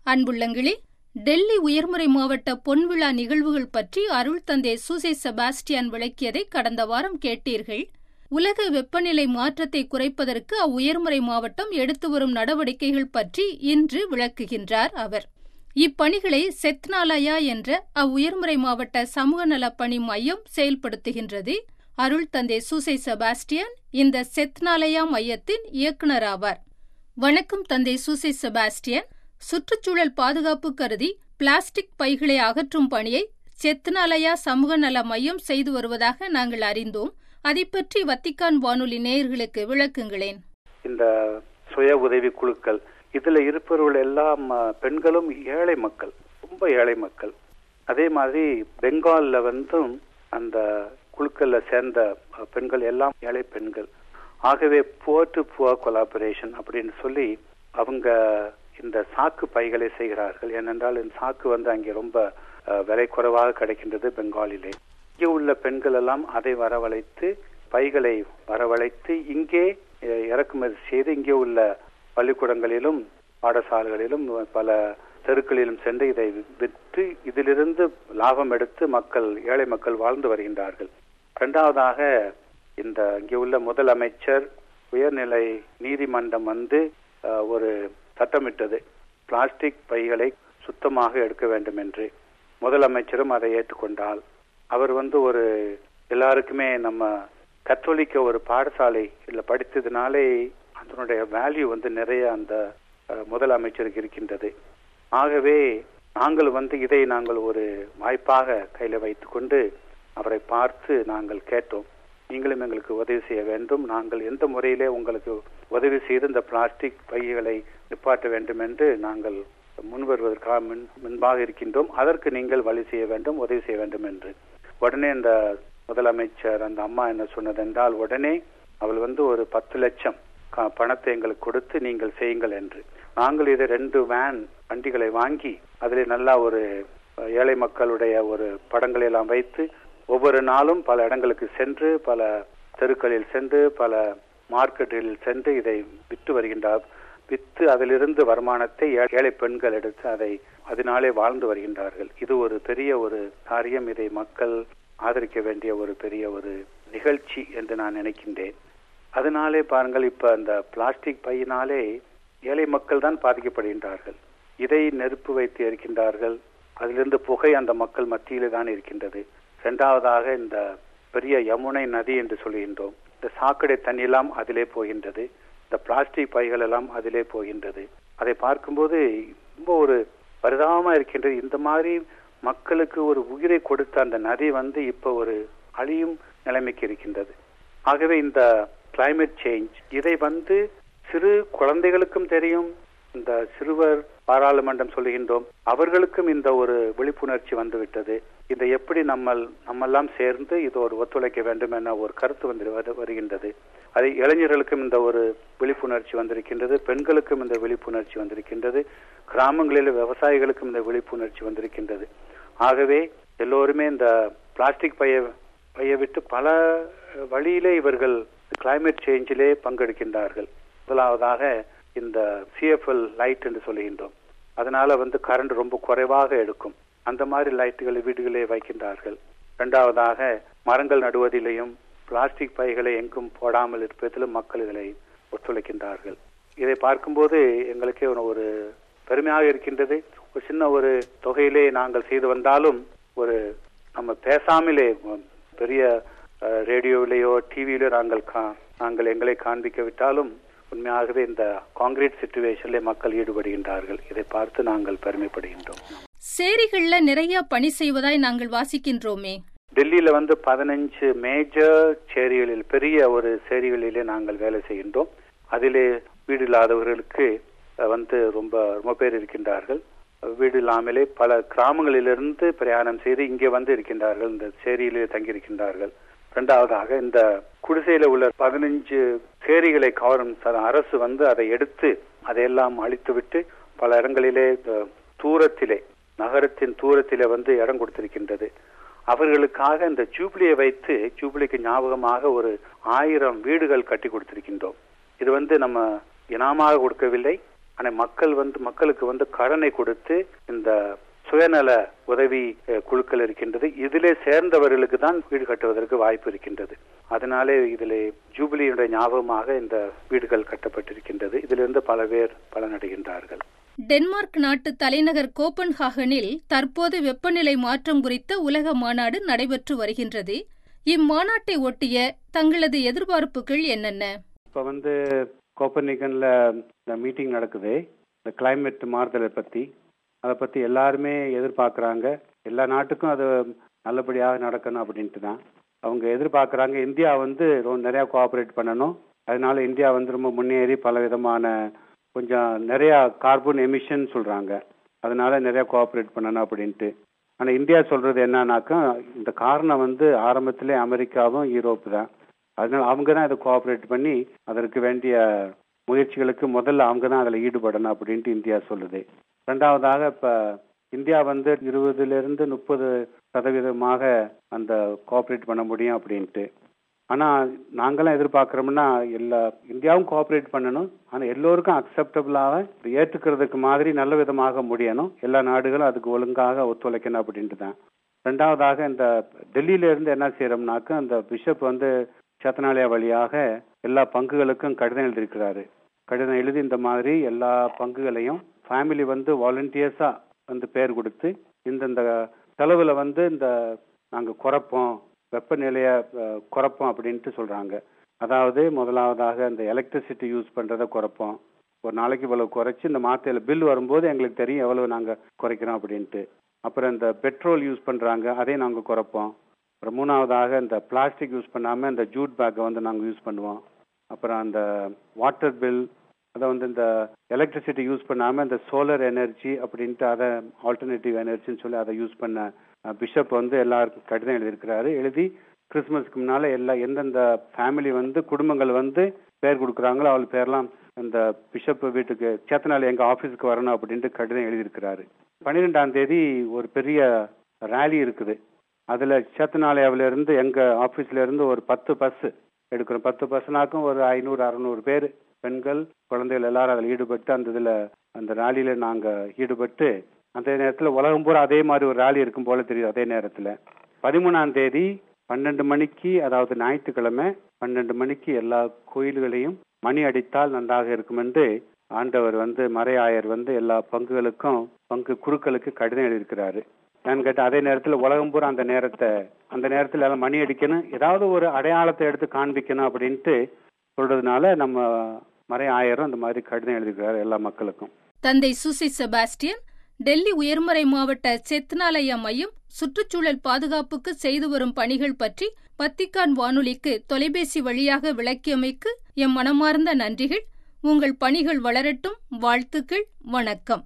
அன்புள்ளங்களே டெல்லி உயர்முறை மாவட்ட பொன்விழா நிகழ்வுகள் பற்றி அருள் தந்தை சூசை செபாஸ்டியன் விளக்கியதை கடந்த வாரம் கேட்டீர்கள் உலக வெப்பநிலை மாற்றத்தை குறைப்பதற்கு அவ்வுயர்முறை மாவட்டம் எடுத்து வரும் நடவடிக்கைகள் பற்றி இன்று விளக்குகின்றார் அவர் இப்பணிகளை செத்னாலயா என்ற அவ்வுயர்முறை மாவட்ட சமூக நலப் பணி மையம் செயல்படுத்துகின்றது அருள் தந்தை சூசை செபாஸ்டியன் இந்த செத்னாலயா மையத்தின் இயக்குனர் ஆவார் வணக்கம் தந்தை சூசை செபாஸ்டியன் சுற்றுச்சூழல் பாதுகாப்பு கருதி பிளாஸ்டிக் பைகளை அகற்றும் பணியை செத்னாலயா சமூக நல மையம் செய்து வருவதாக நாங்கள் அறிந்தோம் அதை பற்றி வத்திக்கான் வானொலி நேயர்களுக்கு விளக்குங்களேன் இந்த சுய உதவி குழுக்கள் இதுல இருப்பவர்கள் எல்லாம் பெண்களும் ஏழை மக்கள் ரொம்ப ஏழை மக்கள் அதே மாதிரி பெங்கால்ல வந்தும் அந்த குழுக்கள்ல சேர்ந்த பெண்கள் எல்லாம் ஏழை பெண்கள் ஆகவே புவர் டு புவர் கொலாபரேஷன் அப்படின்னு சொல்லி அவங்க இந்த சாக்கு பைகளை செய்கிறார்கள் ஏனென்றால் இந்த சாக்கு வந்து அங்கே ரொம்ப விலை குறைவாக கிடைக்கின்றது பெங்காலிலே இங்கே உள்ள பெண்கள் எல்லாம் அதை வரவழைத்து பைகளை வரவழைத்து இங்கே இறக்குமதி செய்து இங்கே உள்ள பள்ளிக்கூடங்களிலும் பாடசாலைகளிலும் பல தெருக்களிலும் சென்று இதை விற்று இதிலிருந்து லாபம் எடுத்து மக்கள் ஏழை மக்கள் வாழ்ந்து வருகின்றார்கள் இரண்டாவதாக இந்த இங்கே உள்ள முதலமைச்சர் உயர்நிலை நீதிமன்றம் வந்து ஒரு சட்டமிட்டது பிளாஸ்டிக் பைகளை சுத்தமாக எடுக்க வேண்டும் என்று முதலமைச்சரும் அதை ஏற்றுக்கொண்டால் அவர் வந்து ஒரு எல்லாருக்குமே நம்ம கத்தோலிக்க ஒரு பாடசாலை இல்ல படித்ததுனாலே அதனுடைய வேல்யூ வந்து நிறைய அந்த முதலமைச்சருக்கு இருக்கின்றது ஆகவே நாங்கள் வந்து இதை நாங்கள் ஒரு வாய்ப்பாக கையில வைத்துக்கொண்டு அவரை பார்த்து நாங்கள் கேட்டோம் நீங்களும் எங்களுக்கு உதவி செய்ய வேண்டும் நாங்கள் எந்த முறையிலே உங்களுக்கு உதவி செய்து இந்த பிளாஸ்டிக் பைகளை நிப்பாட்ட வேண்டும் என்று நாங்கள் முன்வருவதற்காக முன் முன்பாக இருக்கின்றோம் அதற்கு நீங்கள் வழி செய்ய வேண்டும் உதவி செய்ய வேண்டும் என்று உடனே இந்த முதலமைச்சர் அந்த அம்மா என்ன சொன்னதென்றால் உடனே அவள் வந்து ஒரு பத்து லட்சம் பணத்தை எங்களுக்கு கொடுத்து நீங்கள் செய்யுங்கள் என்று நாங்கள் இதை ரெண்டு வேன் வண்டிகளை வாங்கி அதில் நல்லா ஒரு ஏழை மக்களுடைய ஒரு படங்களை எல்லாம் வைத்து ஒவ்வொரு நாளும் பல இடங்களுக்கு சென்று பல தெருக்களில் சென்று பல மார்க்கெட்டில் சென்று இதை விற்று வருகின்றார் வித்து அதிலிருந்து வருமானத்தை ஏழை பெண்கள் எடுத்து அதை அதனாலே வாழ்ந்து வருகின்றார்கள் இது ஒரு பெரிய ஒரு காரியம் இதை மக்கள் ஆதரிக்க வேண்டிய ஒரு பெரிய ஒரு நிகழ்ச்சி என்று நான் நினைக்கின்றேன் அதனாலே பாருங்கள் இப்ப அந்த பிளாஸ்டிக் பையினாலே ஏழை மக்கள் தான் பாதிக்கப்படுகின்றார்கள் இதை நெருப்பு வைத்து எரிக்கின்றார்கள் அதிலிருந்து புகை அந்த மக்கள் மத்தியிலே தான் இருக்கின்றது இரண்டாவதாக இந்த பெரிய யமுனை நதி என்று சொல்கின்றோம் இந்த சாக்கடை தண்ணி அதிலே போகின்றது இந்த பிளாஸ்டிக் பைகள் எல்லாம் அதிலே போகின்றது அதை பார்க்கும்போது ரொம்ப ஒரு பரிதாபமா இருக்கின்றது இந்த மாதிரி மக்களுக்கு ஒரு உயிரை கொடுத்த அந்த நதி வந்து இப்ப ஒரு அழியும் நிலைமைக்கு இருக்கின்றது ஆகவே இந்த கிளைமேட் சேஞ்ச் இதை வந்து சிறு குழந்தைகளுக்கும் தெரியும் இந்த சிறுவர் பாராளுமன்றம் சொல்லுகின்றோம் அவர்களுக்கும் இந்த ஒரு விழிப்புணர்ச்சி வந்துவிட்டது இந்த எப்படி நம்ம நம்மெல்லாம் சேர்ந்து இது ஒரு ஒத்துழைக்க வேண்டும் என ஒரு கருத்து வந்து வருகின்றது அது இளைஞர்களுக்கும் இந்த ஒரு விழிப்புணர்ச்சி வந்திருக்கின்றது பெண்களுக்கும் இந்த விழிப்புணர்ச்சி வந்திருக்கின்றது கிராமங்களில் விவசாயிகளுக்கும் இந்த விழிப்புணர்ச்சி வந்திருக்கின்றது ஆகவே எல்லோருமே இந்த பிளாஸ்டிக் பைய பைய விட்டு பல வழியிலே இவர்கள் கிளைமேட் சேஞ்சிலே பங்கெடுக்கின்றார்கள் முதலாவதாக இந்த சிஎஃப்எல் லைட் என்று சொல்லுகின்றோம் அதனால வந்து கரண்ட் ரொம்ப குறைவாக எடுக்கும் அந்த மாதிரி லைட்டுகளை வீடுகளே வைக்கின்றார்கள் இரண்டாவதாக மரங்கள் நடுவதிலையும் பிளாஸ்டிக் பைகளை எங்கும் போடாமல் இருப்பதிலும் மக்கள் இதை ஒத்துழைக்கின்றார்கள் இதை பார்க்கும்போது எங்களுக்கே ஒரு பெருமையாக இருக்கின்றது ஒரு சின்ன ஒரு தொகையிலே நாங்கள் செய்து வந்தாலும் ஒரு நம்ம பேசாமலே பெரிய ரேடியோவிலேயோ டிவியிலோ நாங்கள் நாங்கள் எங்களை காண்பிக்க விட்டாலும் உண்மையாகவே இந்த காங்கிரீட் சிச்சுவேஷன்ல மக்கள் ஈடுபடுகின்றார்கள் இதை பார்த்து நாங்கள் பெருமைப்படுகின்றோம் சேரிகள்ல நிறைய பணி செய்வதாய் நாங்கள் வாசிக்கின்றோமே டெல்லியில வந்து பதினஞ்சு மேஜர் சேரிகளில் பெரிய ஒரு சேரிகளிலே நாங்கள் வேலை செய்கின்றோம் அதிலே வீடு இல்லாதவர்களுக்கு வந்து ரொம்ப ரொம்ப பேர் இருக்கின்றார்கள் வீடு இல்லாமலே பல கிராமங்களிலிருந்து பிரயாணம் செய்து இங்கே வந்து இருக்கின்றார்கள் இந்த சேரியிலே தங்கியிருக்கின்றார்கள் இரண்டாவதாக இந்த குடிசையில உள்ள பதினஞ்சு சேரிகளை கவரும் அரசு வந்து அதை எடுத்து அதையெல்லாம் அழித்துவிட்டு பல இடங்களிலே தூரத்திலே நகரத்தின் தூரத்திலே வந்து இடம் கொடுத்திருக்கின்றது அவர்களுக்காக இந்த ஜூப்ளியை வைத்து ஜூப்ளிக்கு ஞாபகமாக ஒரு ஆயிரம் வீடுகள் கட்டி கொடுத்திருக்கின்றோம் இது வந்து நம்ம இனாமாக கொடுக்கவில்லை ஆனா மக்கள் வந்து மக்களுக்கு வந்து கடனை கொடுத்து இந்த சுயநல உதவி குழுக்கள் இருக்கின்றது இதிலே சேர்ந்தவர்களுக்கு தான் வீடு கட்டுவதற்கு வாய்ப்பு இருக்கின்றது அதனாலே இதிலே ஜூபிலியுடைய ஞாபகமாக இந்த வீடுகள் கட்டப்பட்டிருக்கின்றது இதிலிருந்து பல பேர் பலனடைகின்றார்கள் டென்மார்க் நாட்டு தலைநகர் கோப்பன்ஹாகனில் தற்போது வெப்பநிலை மாற்றம் குறித்த உலக மாநாடு நடைபெற்று வருகின்றது இம்மாநாட்டை ஒட்டிய தங்களது எதிர்பார்ப்புகள் என்னென்ன இப்ப வந்து கோப்பன்ஹாகன்ல இந்த மீட்டிங் நடக்குது இந்த கிளைமேட் மாறுதலை பத்தி அதை பத்தி எல்லாருமே எதிர்பார்க்கறாங்க எல்லா நாட்டுக்கும் அது நல்லபடியாக நடக்கணும் அப்படின்ட்டு தான் அவங்க எதிர்பார்க்கறாங்க இந்தியா வந்து ரொம்ப நிறைய கோஆபரேட் பண்ணணும் அதனால இந்தியா வந்து ரொம்ப முன்னேறி பல விதமான கொஞ்சம் நிறைய கார்பன் எமிஷன் சொல்றாங்க அதனால நிறைய கோஆபரேட் பண்ணணும் அப்படின்ட்டு ஆனா இந்தியா சொல்றது என்னன்னாக்கா இந்த காரணம் வந்து ஆரம்பத்திலே அமெரிக்காவும் யூரோப்பு தான் அதனால அவங்க தான் இதை கோஆபரேட் பண்ணி அதற்கு வேண்டிய முயற்சிகளுக்கு முதல்ல அவங்க தான் அதில் ஈடுபடணும் அப்படின்ட்டு இந்தியா சொல்லுது ரெண்டாவதாக இப்ப இந்தியா வந்து இருபதுல இருந்து முப்பது சதவீதமாக அந்த கோஆபரேட் பண்ண முடியும் அப்படின்ட்டு ஆனா நாங்களாம் எதிர்பார்க்கறோம்னா எல்லா இந்தியாவும் கோஆபரேட் பண்ணணும் ஆனா எல்லோருக்கும் அக்செப்டபிளாக ஏற்றுக்கிறதுக்கு மாதிரி நல்ல விதமாக முடியணும் எல்லா நாடுகளும் அதுக்கு ஒழுங்காக ஒத்துழைக்கணும் அப்படின்ட்டு தான் ரெண்டாவதாக இந்த டெல்லியில இருந்து என்ன செய்யறோம்னாக்க அந்த பிஷப் வந்து சேத்தனாலயா வழியாக எல்லா பங்குகளுக்கும் கடிதம் எழுதியிருக்கிறாரு கடிதம் எழுதி இந்த மாதிரி எல்லா பங்குகளையும் ஃபேமிலி வந்து வாலண்டியர்ஸா வந்து பேர் கொடுத்து இந்தந்த செலவுல வந்து இந்த நாங்க குறைப்போம் வெப்பநிலைய குறைப்போம் அப்படின்ட்டு சொல்றாங்க அதாவது முதலாவதாக இந்த எலக்ட்ரிசிட்டி யூஸ் பண்றதை குறைப்போம் ஒரு நாளைக்கு இவ்வளவு குறைச்சி இந்த மாத்தையில பில் வரும்போது எங்களுக்கு தெரியும் எவ்வளவு நாங்க குறைக்கிறோம் அப்படின்ட்டு அப்புறம் இந்த பெட்ரோல் யூஸ் பண்றாங்க அதையும் நாங்க குறைப்போம் அப்புறம் மூணாவதாக இந்த பிளாஸ்டிக் யூஸ் பண்ணாம இந்த ஜூட் பேக்கை வந்து நாங்க யூஸ் பண்ணுவோம் அப்புறம் அந்த வாட்டர் பில் அதை வந்து இந்த எலக்ட்ரிசிட்டி யூஸ் பண்ணாம இந்த சோலார் எனர்ஜி அப்படின்ட்டு அதை ஆல்டர்னேட்டிவ் எனர்ஜின்னு சொல்லி அதை யூஸ் பண்ண பிஷப் வந்து எல்லாருக்கும் கடிதம் எழுதியிருக்கிறாரு எழுதி கிறிஸ்துமஸ்க்கு முன்னால எல்லா எந்தெந்த ஃபேமிலி வந்து குடும்பங்கள் வந்து பேர் கொடுக்குறாங்களோ அவள் பேர்லாம் இந்த பிஷப் வீட்டுக்கு சேத்தனால எங்க ஆபீஸ்க்கு வரணும் அப்படின்ட்டு கடிதம் எழுதியிருக்கிறாரு பன்னிரெண்டாம் தேதி ஒரு பெரிய ரேலி இருக்குது அதுல சேத்தனாலயாவில இருந்து எங்க ஆபீஸ்ல இருந்து ஒரு பத்து பஸ் எடுக்கிறோம் பத்து பஸ்னாக்கும் ஒரு ஐநூறு அறுநூறு பேர் பெண்கள் குழந்தைகள் எல்லாரும் அதில் ஈடுபட்டு அந்த இதுல அந்த ரேலியில நாங்க ஈடுபட்டு அந்த நேரத்துல உலகம் பூரா அதே மாதிரி ஒரு ரேலி இருக்கும் போல தெரியுது அதே நேரத்துல பதிமூணாம் தேதி பன்னெண்டு மணிக்கு அதாவது ஞாயிற்றுக்கிழமை பன்னெண்டு மணிக்கு எல்லா கோயில்களையும் மணி அடித்தால் நன்றாக இருக்கும் என்று ஆண்டவர் வந்து மறையாயர் வந்து எல்லா பங்குகளுக்கும் பங்கு குருக்களுக்கு கடிதம் எழுதியிருக்கிறாரு நான் கேட்டேன் அதே நேரத்தில் உலகம் பூரா அந்த நேரத்தை அந்த நேரத்தில் எல்லாம் மணி அடிக்கணும் ஏதாவது ஒரு அடையாளத்தை எடுத்து காண்பிக்கணும் அப்படின்ட்டு சொல்றதுனால நம்ம மறை ஆயிரம் அந்த மாதிரி கடிதம் எழுதிக்கிறார் எல்லா மக்களுக்கும் தந்தை சுசி செபாஸ்டியன் டெல்லி உயர்மறை மாவட்ட செத்னாலயா மையம் சுற்றுச்சூழல் பாதுகாப்புக்கு செய்து வரும் பணிகள் பற்றி பத்திகான் வானொலிக்கு தொலைபேசி வழியாக விளக்கியமைக்கு எம் மனமார்ந்த நன்றிகள் உங்கள் பணிகள் வளரட்டும் வாழ்த்துக்கள் வணக்கம்